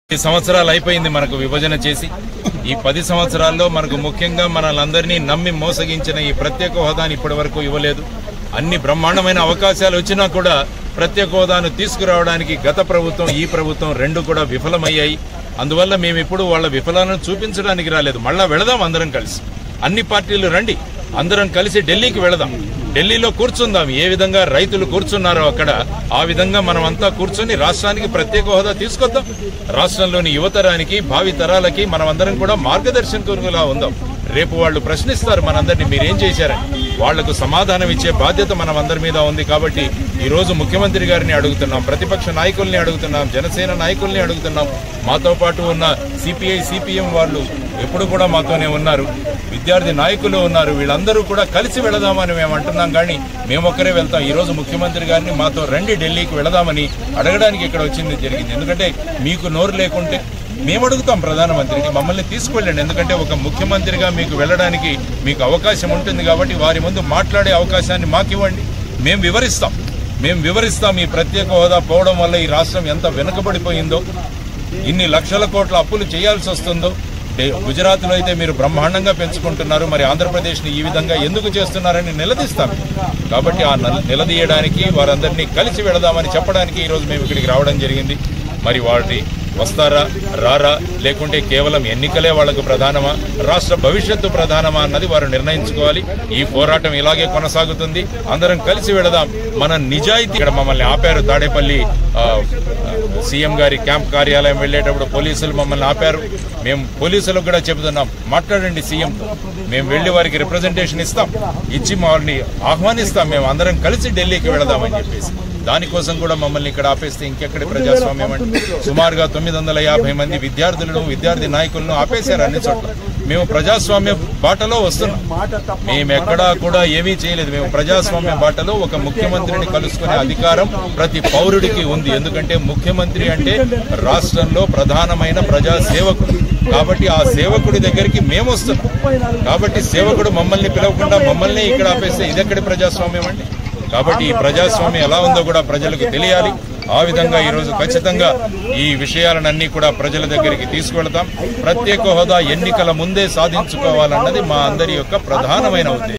పది సంవత్సరాలు అయిపోయింది మనకు విభజన చేసి ఈ పది సంవత్సరాల్లో మనకు ముఖ్యంగా మనల్ని నమ్మి మోసగించిన ఈ ప్రత్యేక హోదాని ఇప్పటి వరకు ఇవ్వలేదు అన్ని బ్రహ్మాండమైన అవకాశాలు వచ్చినా కూడా ప్రత్యేక హోదాను తీసుకురావడానికి గత ప్రభుత్వం ఈ ప్రభుత్వం రెండు కూడా విఫలమయ్యాయి అందువల్ల మేము ఇప్పుడు వాళ్ళ విఫలాలను చూపించడానికి రాలేదు మళ్ళా వెళదాం అందరం కలిసి అన్ని పార్టీలు రండి అందరం కలిసి ఢిల్లీకి వెళదాం ఢిల్లీలో కూర్చుందాం ఏ విధంగా రైతులు కూర్చున్నారో అక్కడ ఆ విధంగా మనం అంతా కూర్చొని రాష్ట్రానికి ప్రత్యేక హోదా తీసుకొద్దాం రాష్ట్రంలోని యువతరానికి భావి తరాలకి మనం అందరం కూడా మార్గదర్శకులుగా ఉందాం రేపు వాళ్ళు ప్రశ్నిస్తారు మనందరినీ మీరేం చేశారని వాళ్లకు సమాధానం ఇచ్చే బాధ్యత మనం అందరి మీద ఉంది కాబట్టి ఈ రోజు ముఖ్యమంత్రి గారిని అడుగుతున్నాం ప్రతిపక్ష నాయకుల్ని అడుగుతున్నాం జనసేన నాయకుల్ని అడుగుతున్నాం మాతో పాటు ఉన్న సిపిఐ సిపిఎం వాళ్ళు ఎప్పుడు కూడా మాతోనే ఉన్నారు విద్యార్థి నాయకులు ఉన్నారు వీళ్ళందరూ కూడా కలిసి వెళదామని మేము అంటున్నాం కానీ మేము ఒక్కరే వెళ్తాం ఈ రోజు ముఖ్యమంత్రి గారిని మాతో రండి ఢిల్లీకి వెళదామని అడగడానికి ఇక్కడ వచ్చింది జరిగింది ఎందుకంటే మీకు నోరు లేకుంటే మేము అడుగుతాం ప్రధానమంత్రిని మమ్మల్ని తీసుకువెళ్ళండి ఎందుకంటే ఒక ముఖ్యమంత్రిగా మీకు వెళ్ళడానికి మీకు అవకాశం ఉంటుంది కాబట్టి వారి ముందు మాట్లాడే అవకాశాన్ని మాకు ఇవ్వండి మేము వివరిస్తాం మేము వివరిస్తాం ఈ ప్రత్యేక హోదా పోవడం వల్ల ఈ రాష్ట్రం ఎంత వెనుకబడిపోయిందో ఇన్ని లక్షల కోట్ల అప్పులు చేయాల్సి వస్తుందో డే- గుజరాత్లో అయితే మీరు బ్రహ్మాండంగా పెంచుకుంటున్నారు మరి ఆంధ్రప్రదేశ్ని ఈ విధంగా ఎందుకు చేస్తున్నారని నిలదీస్తాం కాబట్టి ఆ నల్- నిలదీయడానికి వారందరినీ కలిసి వెళదామని చెప్పడానికి ఈరోజు మేము ఇక్కడికి రావడం జరిగింది మరి వాటి వస్తారా రారా లేకుంటే కేవలం ఎన్నికలే వాళ్లకు ప్రధానమా రాష్ట్ర భవిష్యత్తు ప్రధానమా అన్నది వారు నిర్ణయించుకోవాలి ఈ పోరాటం ఇలాగే కొనసాగుతుంది అందరం కలిసి వెళదాం మన నిజాయితీ ఇక్కడ మమ్మల్ని ఆపారు తాడేపల్లి ఆ, సీఎం గారి క్యాంప్ కార్యాలయం వెళ్ళేటప్పుడు పోలీసులు మమ్మల్ని ఆపారు మేము పోలీసులకు కూడా చెబుతున్నాం మాట్లాడండి సీఎంతో మేము వెళ్లి వారికి రిప్రజెంటేషన్ ఇస్తాం ఇచ్చి వాళ్ళని ఆహ్వానిస్తాం మేము అందరం కలిసి ఢిల్లీకి వెళదామని చెప్పేసి దానికోసం కూడా మమ్మల్ని ఇక్కడ ఆపేస్తే ఇంకెక్కడి ప్రజాస్వామ్యం అంటే సుమారుగా తొమ్మిది వందల యాభై మంది విద్యార్థులను విద్యార్థి నాయకులను ఆపేశారు అన్ని చోట్ల మేము ప్రజాస్వామ్య బాటలో వస్తున్నాం మేము ఎక్కడా కూడా ఏమీ చేయలేదు మేము ప్రజాస్వామ్య బాటలో ఒక ముఖ్యమంత్రిని కలుసుకునే అధికారం ప్రతి పౌరుడికి ఉంది ఎందుకంటే ముఖ్యమంత్రి అంటే రాష్ట్రంలో ప్రధానమైన ప్రజా సేవకుడు కాబట్టి ఆ సేవకుడి దగ్గరికి మేము వస్తున్నాం కాబట్టి సేవకుడు మమ్మల్ని పిలవకుండా మమ్మల్ని ఇక్కడ ఆపేస్తే ఇదెక్కడి ప్రజాస్వామ్యం అండి కాబట్టి ఈ ప్రజాస్వామ్యం ఎలా ఉందో కూడా ప్రజలకు తెలియాలి ఆ విధంగా ఈ రోజు ఖచ్చితంగా ఈ విషయాలన్నీ కూడా ప్రజల దగ్గరికి తీసుకువెళతాం ప్రత్యేక హోదా ఎన్నికల ముందే సాధించుకోవాలన్నది మా అందరి యొక్క ప్రధానమైన ఉద్దేశం